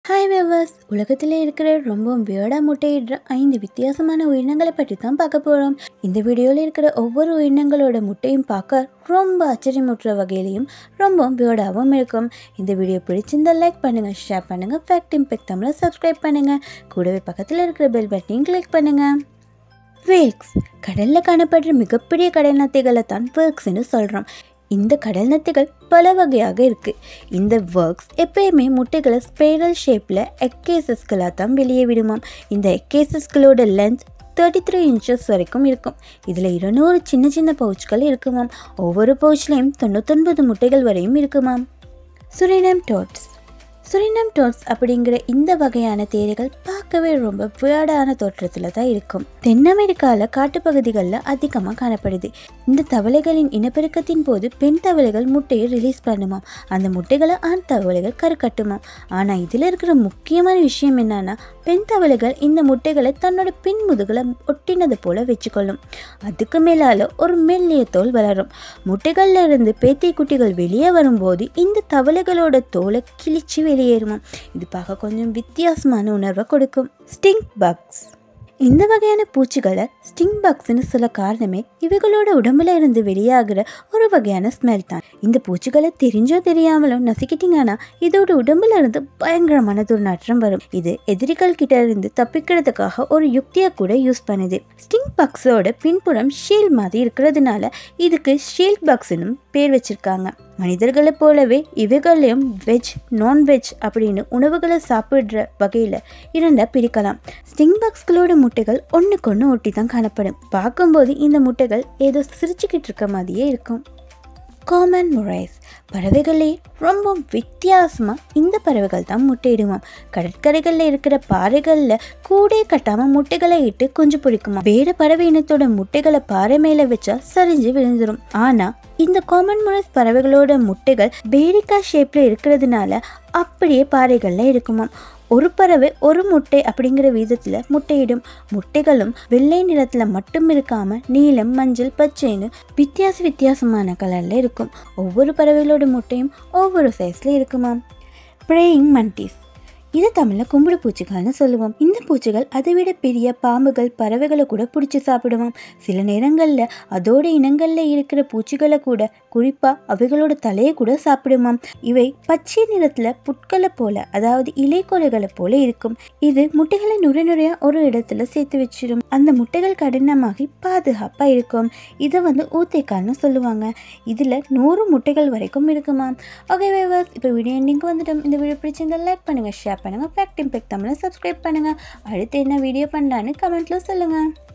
hi viewers உலகத்தில் இருக்கிற ரொம்ப வியர்டாக முட்டையிடுற ஐந்து வித்தியாசமான உயிரினங்களை பற்றி தான் பார்க்க போகிறோம் இந்த வீடியோவில் இருக்கிற ஒவ்வொரு உயிரினங்களோட முட்டையும் பார்க்க ரொம்ப ஆச்சரியமுற்ற வகையிலையும் ரொம்ப வியர்டாகவும் இருக்கும் இந்த வீடியோ பிடிச்சிருந்தா லைக் பண்ணுங்கள் ஷேர் பண்ணுங்கள் ஃபேக்ட் இம்பெக்ட் தமிழை சப்ஸ்கிரைப் பண்ணுங்கள் கூடவே பக்கத்தில் இருக்கிற பெல் பட்டனையும் கிளிக் பண்ணுங்கள் வேல்க்ஸ் கடலில் காணப்படுற மிகப்பெரிய கடல் நத்தைகளை தான் வேர்க்ஸ்னு சொல்கிறோம் இந்த கடல் நத்தைகள் பல வகையாக இருக்குது இந்த ஒர்க்ஸ் எப்பயுமே முட்டைகளை ஸ்பைரல் ஷேப்பில் எக்கேசஸ்களாக தான் வெளியே விடுமாம் இந்த எக்கேசஸ்களோட லென்த் தேர்ட்டி த்ரீ இன்ச்சஸ் வரைக்கும் இருக்கும் இதில் இருநூறு சின்ன சின்ன பவுச்கள் இருக்குமாம் ஒவ்வொரு பவுச்லேயும் தொண்ணூத்தொன்பது முட்டைகள் வரையும் இருக்குமாம் சுரினம் டோட்ஸ் சுரினம் டோட்ஸ் அப்படிங்கிற இந்த வகையான தேரைகள் பார்க்கவே ரொம்ப வியர்டான தோற்றத்தில் தான் இருக்கும் தென் அமெரிக்காவில் காட்டுப்பகுதிகளில் அதிகமாக காணப்படுது இந்த தவளைகளின் இனப்பெருக்கத்தின் போது பெண் தவளைகள் முட்டையை ரிலீஸ் பண்ணுமாம் அந்த முட்டைகளை ஆண் தவளைகள் கருக்கட்டுமாம் ஆனால் இதில் இருக்கிற முக்கியமான விஷயம் என்னன்னா பெண் தவளைகள் இந்த முட்டைகளை தன்னோட பின் முதுகலை ஒட்டினது போல வச்சுக்கொள்ளும் அதுக்கு மேலால் ஒரு மெல்லிய தோல் வளரும் முட்டைகள்ல இருந்து பேத்தி குட்டிகள் வெளியே வரும்போது இந்த தவளைகளோட தோலை கிழிச்சு வெளியேறுமா இது பார்க்க கொஞ்சம் வித்தியாசமான உணர்வை கொடுக்கும் ஸ்டிங் பக்ஸ் இந்த வகையான பூச்சிகளை ஸ்டிங் பக்ஸ்னு சொல்ல காரணமே இவைகளோட உடம்புல இருந்து வெளியாகிற ஒரு வகையான ஸ்மெல் தான் இந்த பூச்சிகளை தெரிஞ்சோ தெரியாமலும் நசுக்கிட்டீங்கன்னா இதோட உடம்புல இருந்து பயங்கரமான துர்நாற்றம் வரும் இது எதிரிகள் கிட்ட இருந்து தப்பிக்கிறதுக்காக ஒரு யுக்தியை கூட யூஸ் பண்ணுது ஸ்டிங் பக்ஸோட பின்புறம் ஷீல் மாதிரி இருக்கிறதுனால இதுக்கு ஷீல்ட் பக்ஸ்னும் பேர் வச்சிருக்காங்க மனிதர்களைப் போலவே இவைகளையும் வெஜ் நான்வெஜ் அப்படின்னு உணவுகளை சாப்பிட்ற வகையில் இரண்டா பிரிக்கலாம் ஸ்டிங் பாக்ஸ்களோட முட்டைகள் ஒன்றுக்கு ஒன்று ஒட்டி தான் காணப்படும் பார்க்கும்போது இந்த முட்டைகள் ஏதோ சிரிச்சுக்கிட்டு இருக்க மாதிரியே இருக்கும் காமன் முரைஸ் பறவைகளே ரொம்ப வித்தியாசமாக இந்த பறவைகள் தான் முட்டையிடுமாம் கடற்கரைகளில் இருக்கிற பாறைகளில் கூடே கட்டாமல் முட்டைகளை இட்டு குஞ்சு பொறிக்குமா வேறு பறவை இனத்தோட முட்டைகளை பாறை மேலே வச்சா சரிஞ்சு விழுந்துரும் ஆனால் இந்த காமன் முரைஸ் பறவைகளோட முட்டைகள் பேரிக்கா ஷேப்பில் இருக்கிறதுனால அப்படியே பாறைகளில் இருக்குமாம் ஒரு பறவை ஒரு முட்டை அப்படிங்கிற விதத்தில் முட்டையிடும் முட்டைகளும் வெள்ளை நிறத்தில் மட்டும் இருக்காமல் நீலம் மஞ்சள் பச்சைன்னு வித்தியாச வித்தியாசமான கலரில் இருக்கும் ஒவ்வொரு பறவைகளோட முட்டையும் ஒவ்வொரு சைஸில் இருக்குமாம் ப்ரேயிங் மண்டிஸ் இது தமிழில் கும்பிடு பூச்சிகள்னு சொல்லுவோம் இந்த பூச்சிகள் அதை விட பெரிய பாம்புகள் பறவைகளை கூட பிடிச்சி சாப்பிடுவோம் சில நேரங்களில் அதோட இனங்களில் இருக்கிற பூச்சிகளை கூட குறிப்பாக அவைகளோட தலையை கூட சாப்பிடுமாம் இவை பச்சை நிறத்தில் புட்களை போல அதாவது இலைக்கொலைகளை போல இருக்கும் இது முட்டைகளை நுரை நுரையாக ஒரு இடத்துல சேர்த்து வச்சிடும் அந்த முட்டைகள் கடினமாகி பாதுகாப்பாக இருக்கும் இதை வந்து ஊத்தைக்கால்னு சொல்லுவாங்க இதில் நூறு முட்டைகள் வரைக்கும் இருக்குமாம் ஓகே வேவர்ஸ் இப்போ வீடியோ எண்டிங்க்கு வந்துட்டோம் இந்த வீடியோ பிடிச்சிருந்தா லைக் பண்ணுங்கள் ஷேர் பண்ணுங்கள் ஃபேக்ட் இம்பெக்ட் தமிழை சப்ஸ்கிரைப் பண்ணுங்கள் அடுத்து என்ன வீடியோ பண்ணலான்னு கமெண்ட்டில் சொல்லுங்கள்